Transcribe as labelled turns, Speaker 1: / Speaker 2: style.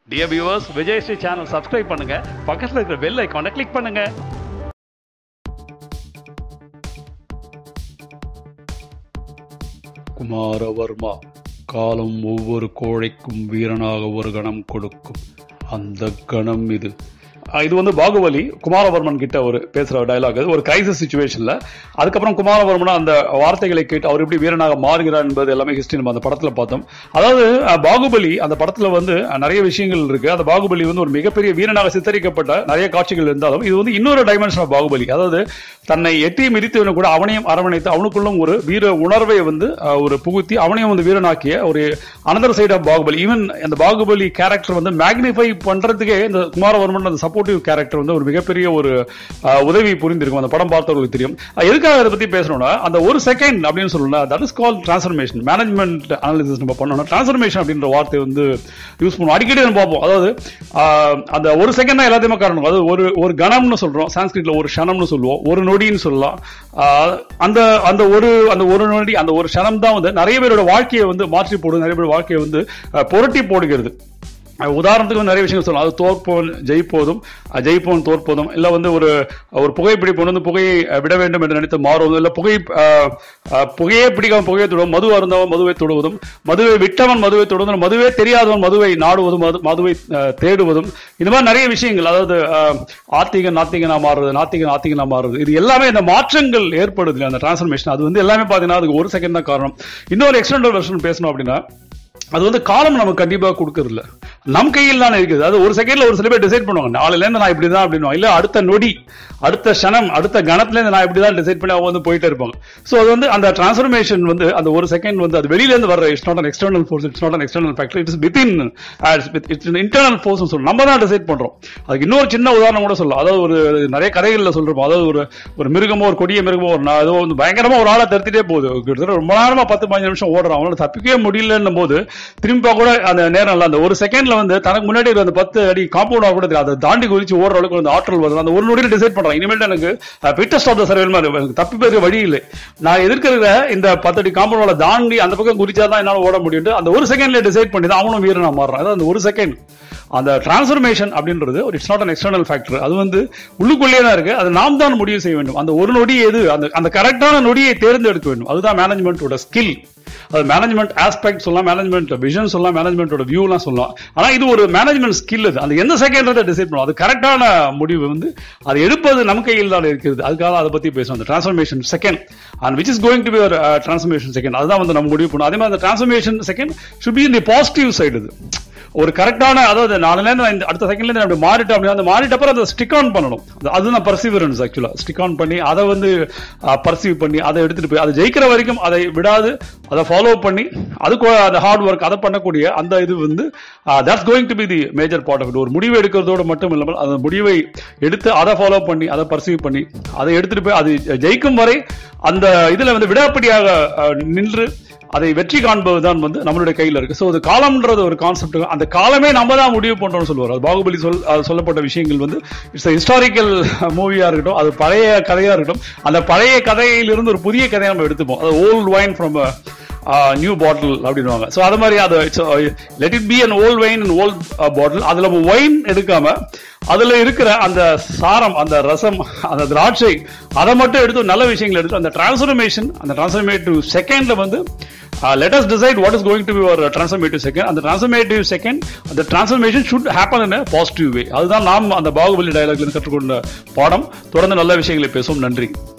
Speaker 1: Dear viewers Vijay Sri channel subscribe பண்ணுங்க பக்கத்தில் இருக்கிற பெல் ஐக்கானை கிளிக் பண்ணுங்க
Speaker 2: குமாரவர்மா காலம் ஒவ்வொரு கோழைக்கும் வீரனாக ஒரு கணம் கொடுக்கும் அந்த கணம் இது
Speaker 1: அஹ் இது வந்து பாகுபலி குமாரவர்மன் கிட்ட ஒரு பேசுற டயலாக் அது ஒரு கிரைசிஸ் சுச்சுவேஷன்ல அதுக்கப்புறம் குமாரவர்மன் அந்த வார்த்தைகளை கேட்டு அவர் எப்படி வீரனாக மாறுகிறார் என்பது எல்லாமே ஹிஸ்டரி நம்ம அந்த படத்துல பார்த்தோம் அதாவது அஹ், பாகுபலி அந்த படத்துல வந்து அஹ், நிறைய விஷயங்கள் இருக்கு அந்த பாகுபலி வந்து ஒரு மிகப்பெரிய வீரனாக சித்தரிக்கப்பட்ட நிறைய காட்சிகள் இருந்தாலும் இது வந்து இன்னொரு டைமென்ஷன் ஆஃப் பாகுபலி அதாவது தன்னை எட்டி மிதித்தவனை கூட அவனையும் அரவணைத்து அவனுக்குள்ளும் ஒரு வீர உணர்வை வந்து அஹ், ஒரு புகுத்தி அவனையும் வந்து வீரனாக்கிய ஒரு another side of Baahubali even அந்த பாகுபலி கேரக்டர் வந்து மேக்னிஃபை பண்றதுக்கே இந்த குமாரவர்மன் அந்த சப்போர்ட்டிவ் கேரக்டர் வந்து ஒரு மிகப்பெரிய ஒரு அஹ், உதவி புரிந்திருக்கும் அந்த படம் பார்த்தவர்களுக்கு தெரியும் அஹ், எதுக்காக இதை பத்தி பேசணும்னா அந்த ஒரு செகண்ட் அப்படின்னு சொல்லணும் that is call transformation management analysis நம்ம பண்ணணும் டிரான்ஸ்ஃபர்மேஷன் அப்படின்ற வார்த்தை வந்து யூஸ் பண்ணுவோம் அடிக்கடி நம்ம பார்ப்போம் அதாவது அஹ், அந்த ஒரு செகண்ட் தான் எல்லாத்தையுமே காரணம் அதாவது ஒரு ஒரு கணம்னு சொல்றோம் சான்ஸ்கிரிட்ல ஒரு க்ஷணம்னு சொல்லுவோம் ஒரு நொடின்னு சொல்லலாம் அஹ், அந்த அந்த ஒரு அந்த ஒரு நொடி அந்த ஒரு க்ஷணம் தான் வந்து நிறைய பேரோட வாழ்க்கையை வந்து மாற்றி போடுது நிறைய பேர் வாழ்க்கையை வந்து அஹ், புரட்டி போடுகிறது அஹ் உதாரணத்துக்கு வந்து நிறைய விஷயங்கள் சொல்லலாம் அது தோற்போன் ஜெயிப்போதும் அஹ் ஜெயிப்போன் தோற்போதும் இல்லை வந்து ஒரு ஒரு புகைப்பிடிப்போன் வந்து புகையை அஹ், விட வேண்டும் என்று நினைத்து மாறுவதும் இல்லை புகை அஹ், அஹ், புகையே பிடிக்காம புகையை தொடுவோம் மது அருந்தவன் மதுவை தொடுவதும் மதுவை விட்டவன் மதுவை தொடுவதும் மதுவே தெரியாதவன் மதுவை நாடுவதும் மது மதுவை அஹ், தேடுவதும் இந்த மாதிரி நிறைய விஷயங்கள் அதாவது அஹ், ஆத்திகன் நாத்திகனா மாறுறது நாத்திகன் ஆத்திகனா மாறுறது இது எல்லாமே இந்த மாற்றங்கள் ஏற்படுது இல்லையா, அந்த டிரான்ஸ்ஃபர்மேஷன் அது வந்து எல்லாமே பார்த்தீங்கன்னா அதுக்கு ஒரு செகண்ட் தான் காரணம் இன்னொரு எக்ஸ்டெண்டல் வெர்ஷன் பேசணும் அப்படின்னா அது வந்து காலம் நமக்கு கண்டிப்பா கொடுக்கறது இல்ல நம் கையில் தானே இருக்குது அது ஒரு செகண்ட்ல ஒரு சில பேர் டிசைட் பண்ணுவாங்க நாளைல இருந்து நான் இப்படிதான் அப்படின்னு இல்ல அடுத்த நொடி அடுத்த க்ஷணம் அடுத்த கணத்துல இருந்து நான் இப்படிதான் டிசைட் பண்ணி அவங்க வந்து போயிட்டே இருப்பாங்க சோ அது வந்து அந்த டிரான்ஸ்ஃபர்மேஷன் வந்து அந்த ஒரு செகண்ட் வந்து அது வெளியில இருந்து வர it's not an external force it's not an external factor it's within it's internal force சொல்லணும் நம்ம தான் டிசைட் பண்றோம் அதுக்கு இன்னொரு சின்ன உதாரணம் கூட சொல்லலாம் அதாவது ஒரு நிறைய கதைகள்ல சொல்றோம் அதாவது ஒரு ஒரு மிருகமோ ஒரு கொடிய மிருகமோ ஒரு நா- ஏதோ வந்து பயங்கரமா ஒரு ஆளை தடுத்துட்டே போகுது கிட்டத்தட்ட ரொம்ப நேரமா பத்து பதினஞ்சு நிமிஷம் ஓடுறான் அவனால தப்பிக்கவே முடியலன்னும் போது திரும்ப கூட அந்த நேரம் இல்ல அந்த ஒரு செகண்ட்ல வந்து தனக்கு முன்னாடி இருக்க அந்த பத்து அடி காம்பவுண்ட் கூட தெரியாது. அதை தாண்டி குதிச்சு ஓடுற அளவுக்கு அந்த ஆற்றல் வருது அந்த ஒரு நொடியில் டிசைட் பண்றான் இனிமேல் எனக்கு பிட்டஸ்ட் ஆஃப் த சர்வேல் மாதிரி எனக்கு தப்பி போயிருக்க வழி இல்லை நான் எதிர்க்கிற இந்த பத்து அடி காம்பவுண்டோட தாண்டி அந்த பக்கம் குதிச்சாதான் என்னால ஓட முடியும் அந்த ஒரு செகண்ட்ல டிசைட் பண்ணி தான் அவனும் வீரனா மாறுறான் அதாவது அந்த ஒரு செகண்ட் அந்த டிரான்ஸ்ஃபர்மேஷன் அப்படின்றது ஒரு it's not an external factor அது வந்து உள்ளுக்குள்ளேயே தான் இருக்கு அது நாம் தான் முடிவு செய்ய வேண்டும் அந்த ஒரு நொடி எது அந்த அந்த கரெக்டான நொடியை தேர்ந்தெடுக்க வேண்டும் அதுதான் மேனேஜ்மெண்ட்டோட ஸ்கில் அது மேனேஜ்மெண்ட் ஆஸ்பெக்ட் சொல்லலாம் மேனேஜ்மெண்ட் விஷன் சொல்லலாம் மேனேஜ்மெண்டோட வியூலாம் சொல்லலாம் ஆனா இது ஒரு மேனேஜ்மெண்ட் ஸ்கில் அது அந்த எந்த செகண்ட் டிசைட் பண்ணும் அது கரெக்டான முடிவு வந்து அது எடுப்பது நம் கையில் தான் இருக்கிறது அதுக்காக அதை பத்தி பேசுவோம் அந்த transformation second and which is going to be ஒரு டிரான்ஸ்ஃபர்மேஷன் செகண்ட் அதுதான் வந்து நம்ம முடிவு பண்ணும் அதே மாதிரி அந்த டிரான்ஸ்ஃபர்மேஷன் செகண்ட் ஷுட் பி இந்த பாசிட்டிவ் சைடு இது ஒரு கரெக்டான அதாவது நாலுல இருந்து நான் இந்த அடுத்த செகண்ட்ல இருந்து நான் அப்படி மாறிட்டேன் அப்படின்னா அந்த மாறிட்ட அப்புறம் அதை ஸ்டிக் ஆன் பண்ணணும் அது- அதுதான் பர்சிவரன்ஸ் ஆக்சுவலா ஸ்டிக் ஆன் பண்ணி அதை வந்து பர்சீவ் பண்ணி அதை எடுத்துட்டு போய் அதை ஜெயிக்கிற வரைக்கும் அதை விடாது அதை ஃபாலோ பண்ணி அதுக்கு அந்த ஹார்ட் ஒர்க் அதை பண்ணக்கூடிய அந்த இது வந்து that's going to be the major part of it ஒரு முடிவு எடுக்கிறதோடு மட்டும் இல்லாமல் அந்த முடிவை எடுத்து அதை ஃபாலோ பண்ணி அதை பர்சீவ் பண்ணி அதை எடுத்துட்டு போய் அது ஜெயிக்கும் வரை அந்த இதுல வந்து விடாப்பிடியாக அஹ், நின்று அதை வெற்றி காண்பது தான் வந்து நம்மளுடைய கையில் இருக்கு ஸோ அது காலம்ன்றது ஒரு கான்செப்ட் அந்த காலமே நம்ம தான் முடிவு பண்றோம்னு சொல்லுவார் அது பாகுபலி சொல் அது சொல்லப்பட்ட விஷயங்கள் வந்து இட்ஸ் ஹிஸ்டாரிக்கல் மூவியா இருக்கட்டும் அது பழைய கதையா இருக்கட்டும் அந்த பழைய கதையிலிருந்து ஒரு புதிய கதையை நம்ம எடுத்துப்போம் அது old wine from new bottle அப்படின்னுவாங்க ஸோ அது மாதிரி அது let it be an old wine and old bottle அதில் நம்ம ஒயின் எடுக்காம அதுல இருக்கிற அந்த சாரம் அந்த ரசம் அந்த திராட்சை அதை மட்டும் எடுத்து நல்ல விஷயங்கள் எடுத்து அந்த டிரான்ஸ்ஃபர்மேஷன் அந்த டிரான்ஸ்ஃபர்மேட்டிவ் செகண்ட்ல வந்து let us decide what is going to be ஒரு டிரான்ஸ்ஃபர்மேட்டிவ் செகண்ட் அந்த டிரான்ஸ்ஃபர்மேட்டிவ் செகண்ட் அந்த transformation should happen in positive way அதுதான் நாம் அந்த பாகுபலி டயலாக்ல இருந்து கற்றுக்கொண்ட பாடம் தொடர்ந்து நல்ல விஷயங்களை பேசுவோம் நன்றி